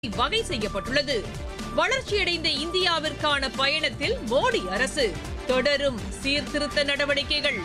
வகை செய்யப்பட்டுள்ளது வளர்ச்சியடைந்த இந்தியாவிற்கான பயணத்தில் மோடி அரசு தொடரும் சீர்திருத்த நடவடிக்கைகள்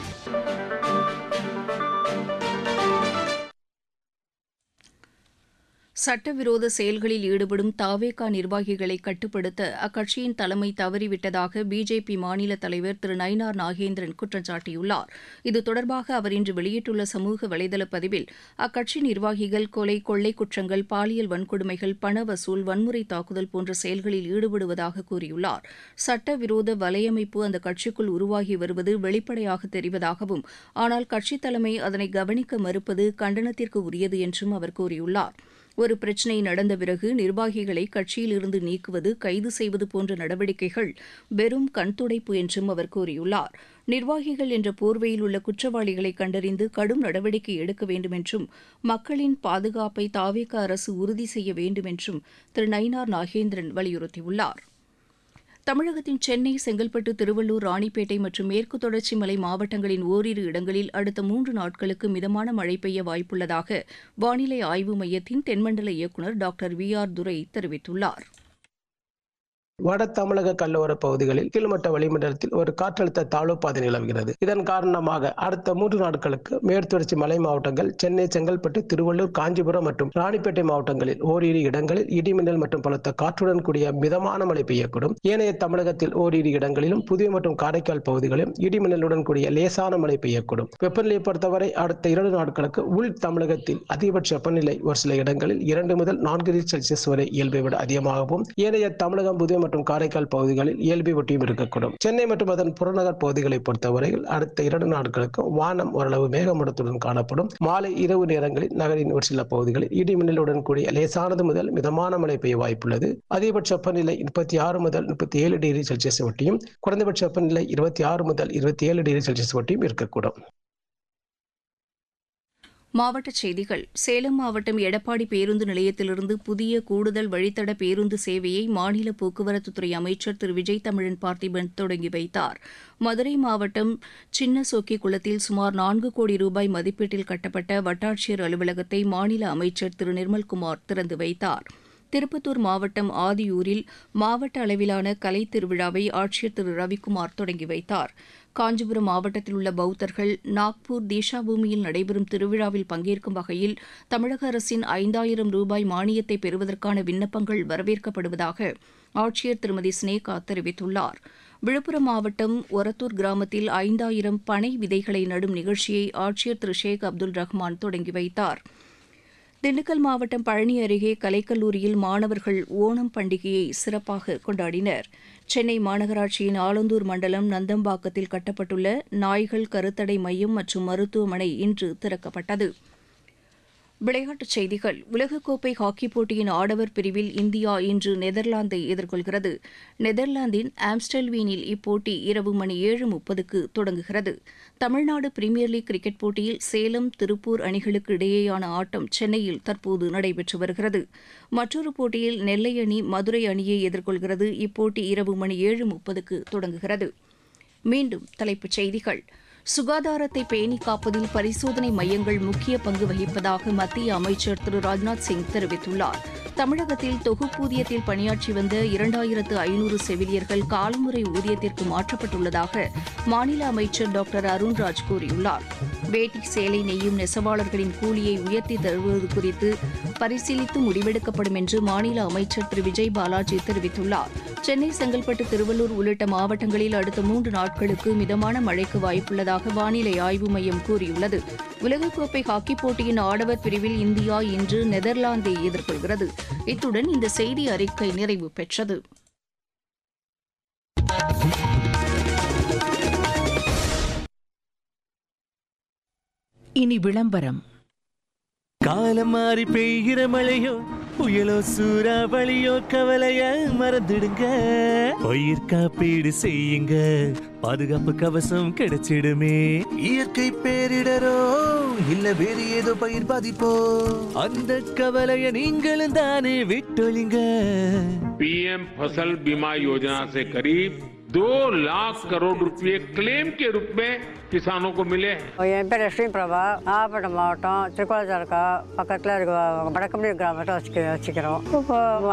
சட்டவிரோத செயல்களில் ஈடுபடும் தாவேகா நிர்வாகிகளை கட்டுப்படுத்த அக்கட்சியின் தலைமை தவறிவிட்டதாக பிஜேபி மாநில தலைவர் திரு நயினார் நாகேந்திரன் குற்றம் சாட்டியுள்ளார் இது தொடர்பாக அவர் இன்று வெளியிட்டுள்ள சமூக வலைதள பதிவில் அக்கட்சி நிர்வாகிகள் கொலை கொள்ளை குற்றங்கள் பாலியல் வன்கொடுமைகள் பண வசூல் வன்முறை தாக்குதல் போன்ற செயல்களில் ஈடுபடுவதாக கூறியுள்ளார் சட்டவிரோத வலையமைப்பு அந்த கட்சிக்குள் உருவாகி வருவது வெளிப்படையாக தெரிவதாகவும் ஆனால் கட்சித் தலைமை அதனை கவனிக்க மறுப்பது கண்டனத்திற்கு உரியது என்றும் அவர் கூறியுள்ளார் ஒரு பிரச்சினை நடந்த பிறகு நிர்வாகிகளை கட்சியிலிருந்து நீக்குவது கைது செய்வது போன்ற நடவடிக்கைகள் வெறும் கண்துடைப்பு என்றும் அவர் கூறியுள்ளார் நிர்வாகிகள் என்ற போர்வையில் உள்ள குற்றவாளிகளை கண்டறிந்து கடும் நடவடிக்கை எடுக்க வேண்டும் என்றும் மக்களின் பாதுகாப்பை தாவேக அரசு உறுதி செய்ய வேண்டும் என்றும் திரு நயினார் நாகேந்திரன் வலியுறுத்தியுள்ளார் தமிழகத்தின் சென்னை செங்கல்பட்டு திருவள்ளூர் ராணிப்பேட்டை மற்றும் மேற்கு தொடர்ச்சி மலை மாவட்டங்களின் ஓரிரு இடங்களில் அடுத்த மூன்று நாட்களுக்கு மிதமான மழை பெய்ய வாய்ப்புள்ளதாக வானிலை ஆய்வு மையத்தின் தென்மண்டல இயக்குநர் டாக்டர் வி ஆர் துரை தெரிவித்துள்ளார் வட தமிழக கல்லோர பகுதிகளில் கீழ்மட்ட வளிமண்டலத்தில் ஒரு காற்றழுத்த தாழ்வு பாதை நிலவுகிறது இதன் காரணமாக அடுத்த மூன்று நாட்களுக்கு மேற்குத்தொடர்ச்சி மலை மாவட்டங்கள் சென்னை செங்கல்பட்டு திருவள்ளூர் காஞ்சிபுரம் மற்றும் ராணிப்பேட்டை மாவட்டங்களில் ஓரிரு இடங்களில் இடிமின்னல் மற்றும் பலத்த காற்றுடன் கூடிய மிதமான மழை பெய்யக்கூடும் ஏனைய தமிழகத்தில் ஓரிரு இடங்களிலும் புதிய மற்றும் காரைக்கால் பகுதிகளிலும் இடிமின்னலுடன் கூடிய லேசான மழை பெய்யக்கூடும் வெப்பநிலையை பொறுத்தவரை அடுத்த இரண்டு நாட்களுக்கு உள் தமிழகத்தில் அதிகபட்ச வெப்பநிலை ஒரு சில இடங்களில் இரண்டு முதல் நான்கு டிகிரி செல்சியஸ் வரை இயல்பை விட அதிகமாகவும் ஏனைய தமிழகம் புதிய மற்றும் காரைக்கால் பகுதிகளில் இயல்பை ஒட்டியும் இருக்கக்கூடும் சென்னை மற்றும் அதன் புறநகர் பகுதிகளை பொறுத்தவரையில் அடுத்த இரண்டு நாட்களுக்கு வானம் ஓரளவு மேகமூட்டத்துடன் காணப்படும் மாலை இரவு நேரங்களில் நகரின் ஒரு சில பகுதிகளில் இடிமின்னலுடன் கூடிய லேசானது முதல் மிதமான மழை பெய்ய வாய்ப்புள்ளது அதிகபட்ச வெப்பநிலை முப்பத்தி ஆறு முதல் முப்பத்தி ஏழு டிகிரி செல்சியஸ் ஒட்டியும் குறைந்தபட்ச வெப்பநிலை இருபத்தி ஆறு முதல் இருபத்தி ஏழு டிகிரி செல்சியஸ் ஒட்டியும் இருக்கக்கூடும் மாவட்டச் செய்திகள் சேலம் மாவட்டம் எடப்பாடி பேருந்து நிலையத்திலிருந்து புதிய கூடுதல் வழித்தட பேருந்து சேவையை மாநில போக்குவரத்துத்துறை அமைச்சர் திரு விஜய் தமிழன் பார்த்திபன் தொடங்கி வைத்தார் மதுரை மாவட்டம் சின்ன சோக்கி குளத்தில் சுமார் நான்கு கோடி ரூபாய் மதிப்பீட்டில் கட்டப்பட்ட வட்டாட்சியர் அலுவலகத்தை மாநில அமைச்சர் திரு நிர்மல்குமார் திறந்து வைத்தார் திருப்பத்தூர் மாவட்டம் ஆதியூரில் மாவட்ட அளவிலான கலைத் திருவிழாவை ஆட்சியர் திரு ரவிக்குமார் தொடங்கி வைத்தார் காஞ்சிபுரம் மாவட்டத்தில் உள்ள பௌத்தர்கள் நாக்பூர் தீஷா பூமியில் நடைபெறும் திருவிழாவில் பங்கேற்கும் வகையில் தமிழக அரசின் ஐந்தாயிரம் ரூபாய் மானியத்தை பெறுவதற்கான விண்ணப்பங்கள் வரவேற்கப்படுவதாக ஆட்சியர் திருமதி ஸ்னேகா தெரிவித்துள்ளார் விழுப்புரம் மாவட்டம் ஒரத்தூர் கிராமத்தில் ஐந்தாயிரம் பனை விதைகளை நடும் நிகழ்ச்சியை ஆட்சியர் திரு ஷேக் அப்துல் ரஹ்மான் தொடங்கி வைத்தார் திண்டுக்கல் மாவட்டம் பழனி அருகே கலைக்கல்லூரியில் மாணவர்கள் ஓணம் பண்டிகையை சிறப்பாக கொண்டாடினர் சென்னை மாநகராட்சியின் ஆலந்தூர் மண்டலம் நந்தம்பாக்கத்தில் கட்டப்பட்டுள்ள நாய்கள் கருத்தடை மையம் மற்றும் மருத்துவமனை இன்று திறக்கப்பட்டது விளையாட்டுச் செய்திகள் உலகக்கோப்பை ஹாக்கிப் போட்டியின் ஆடவர் பிரிவில் இந்தியா இன்று நெதர்லாந்தை எதிர்கொள்கிறது நெதர்லாந்தின் ஆம்ஸ்டல்வீனில் இப்போட்டி இரவு மணி ஏழு முப்பதுக்கு தொடங்குகிறது தமிழ்நாடு பிரீமியர் லீக் கிரிக்கெட் போட்டியில் சேலம் திருப்பூர் அணிகளுக்கு இடையேயான ஆட்டம் சென்னையில் தற்போது நடைபெற்று வருகிறது மற்றொரு போட்டியில் நெல்லை அணி மதுரை அணியை எதிர்கொள்கிறது இப்போட்டி இரவு மணி ஏழு முப்பதுக்கு தொடங்குகிறது மீண்டும் தலைப்புச் செய்திகள் சுகாதாரத்தை பேணி காப்பதில் பரிசோதனை மையங்கள் முக்கிய பங்கு வகிப்பதாக மத்திய அமைச்சர் திரு ராஜ்நாத் சிங் தெரிவித்துள்ளார் தமிழகத்தில் தொகுப்பூதியத்தில் பணியாற்றி வந்த இரண்டாயிரத்து ஐநூறு செவிலியர்கள் காலமுறை ஊதியத்திற்கு மாற்றப்பட்டுள்ளதாக மாநில அமைச்சர் டாக்டர் அருண்ராஜ் கூறியுள்ளார் வேட்டி சேலை நெய்யும் நெசவாளர்களின் கூலியை உயர்த்தி தருவது குறித்து பரிசீலித்து முடிவெடுக்கப்படும் என்று மாநில அமைச்சர் திரு விஜய் பாலாஜி தெரிவித்துள்ளார் சென்னை செங்கல்பட்டு திருவள்ளூர் உள்ளிட்ட மாவட்டங்களில் அடுத்த மூன்று நாட்களுக்கு மிதமான மழைக்கு வாய்ப்புள்ளதாக வானிலை ஆய்வு மையம் கூறியுள்ளது உலகக்கோப்பை ஹாக்கிப் போட்டியின் ஆடவர் பிரிவில் இந்தியா இன்று நெதர்லாந்தை எதிர்கொள்கிறது இத்துடன் இந்த செய்தி அறிக்கை நிறைவு பெற்றது இனி விளம்பரம் காலம் மாறி பெய்கிற மழையோ புயலோ சூறாவளியோ கவலைய மறந்துடுங்க பயிர் காப்பீடு செய்யுங்க பாதுகாப்பு கவசம் கிடைச்சிடுமே இயற்கை பேரிடரோ இல்ல வேறு ஏதோ பயிர் பாதிப்போ அந்த கவலைய நீங்களும் தானே விட்டொழிங்க पीएम फसल बीमा योजना से करीब दो लाख करोड़ रुपए क्लेम के रूप में किसानों को मिले हैं என் பேர் லட்சுமி பிரபா நாகப்பட்டினம் மாவட்டம் திருக்கோளத்தாலுக்கா பக்கத்தில் இருக்க வடக்கம்பி கிராமத்தை வச்சுக்க வச்சுக்கிறோம் இப்போ